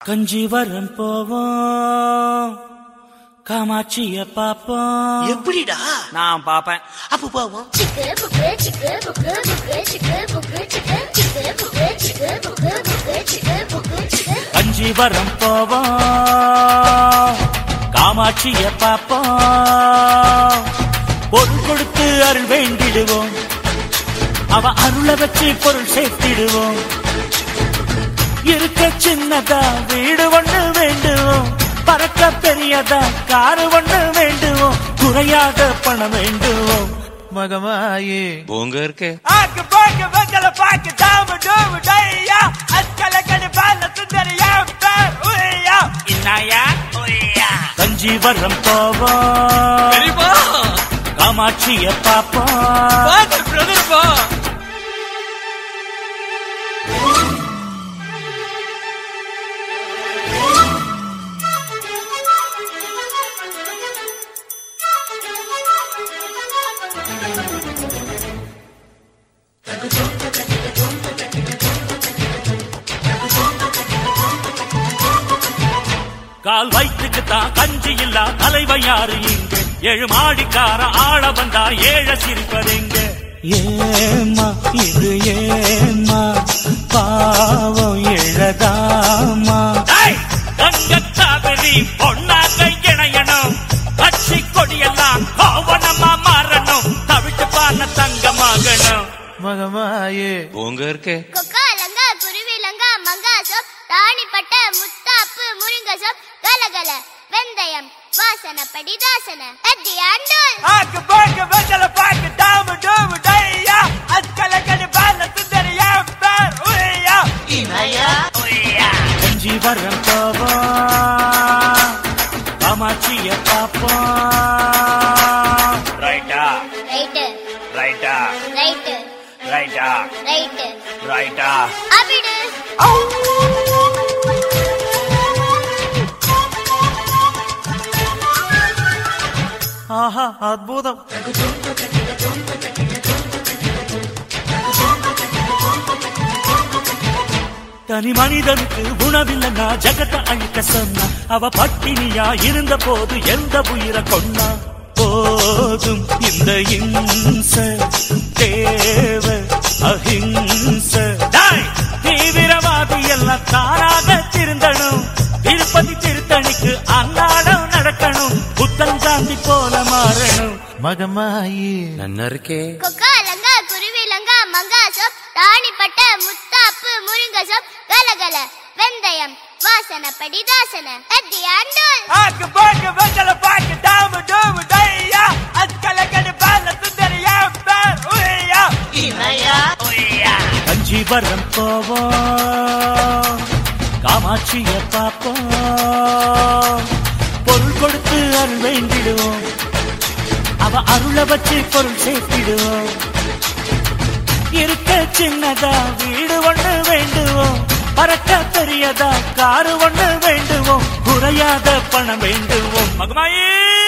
கஞ்சிவரம் போவோம் காமாட்சிய பாப்போம் எப்படிடா நான் பாப்பேன் அப்ப போவோம் Chicken, bucket, chicken, bucket, bucket, chicken, bucket, chicken, chicken, bucket, chicken, bucket, bucket, chicken, bucket, chicken. Kanjivaram போவோம் காமாட்சிய பாப்போம் பொருள் கொடுத்து அருள் வேண்டிடுவோம் அவ அருளை வச்சு பொருள் சேர்த்திடுவோம் இருக்க சின்னதா வீடு ஒண்ணு வேண்டுவோம் பறக்க பெரியதா காரு ஒண்ணு வேண்டுவோம் குறையாத பணம் வேண்டுவோம் மகமாயே போங்க இருக்கே ஆக்கு பாக்கு வெத்தல பாக்கு தாம டூமு டையா அஸ்கல கடி பால சுந்தரியா பேர் உய்யா இன்னாயா கஞ்சிவரம் போவோம் பெரியப்பா காமாட்சிய பாப்போம் பாத்து பிரதர்ப்பா கால் வயிற்றுக்கு தான் கஞ்சி இல்லா தலைவன் யாரு இங்க ஏழு மாடிக்கார ஆள வந்தா ஏழ சிரிப்பதெங்க ஏமா இது ஏமா பாவம் எழதாமா கங்கத்தாபதி பொன்னாக இணையணும் கட்சி கொடியெல்லாம் கோவணமா மாறணும் தவிட்டு பான தங்கமாகணும் மகமாயே போங்க இருக்கே கொக்கா லங்கா குருவி லங்கா மங்கா சோப் ராணிப்பட்ட முத்தாப்பு முருங்க சோப் கலகல வெந்தயம் வாசனப்படி தாசன அத்தி ஆண்டோல் ஆக்கு பாக்கு வெத்தல பாக்கு தாம டூமு டையா அஸ்கல கடி பால சுந்தரியா பேர் உய்யா கஞ்சி வரம் போவோம் காமாட்சிய பாப்போம் ரைட்டா ரைட்டு ரைட்டா ரைட்டு ரைட்டா ரைட்டு ரைட்டா அபிடு ஆஹா அற்புதம் தனி மனிதனுக்கு உணவில்லைன்னா ஜகத்தை அழிக்க சொன்னா அவ பட்டினியா இருந்த போது எந்த உயிரை கொன்னா போதும் இந்த இம்ச தேவ அஹிம்ச டேய், தீவிரவாதி எல்லாம் தானாக திருந்தணும் திருப்பதி திருத்தணிக்கு அன்னாடம் நடக்கணும் புத்தன் காந்தி போல மாறணும் மகமாயி நன்னா இருக்கே கொக்கா லங்கா குருவி லங்கா மங்கா சோப் ராணிப்பட்ட முத்தாப்பு முருங்க சோப் கலகல வெந்தயம் வாசனப்படி தாசன அத்தி ஆண்டோல் ஆக்கு பாக்கு வெத்தல பாக்கு தாம டூமு டையா அஸ்கல கடி பால சுந்தரியா பேர் உய்யா கஞ்சிவரம் போவோம் காமாட்சிய பாப்போம் பொருள் கொடுத்து அருள் வேண்டிடுவோம் அவ அருளை வச்சு பொருள் சேர்த்திடுவோம் இருக்க சின்னதா வீடு ஒண்ணு வேண்டுவோம் பறக்க பெரியதா காரு ஒண்ணு வேண்டுவோம் குறையாத பணம் வேண்டுவோம் மகமாயே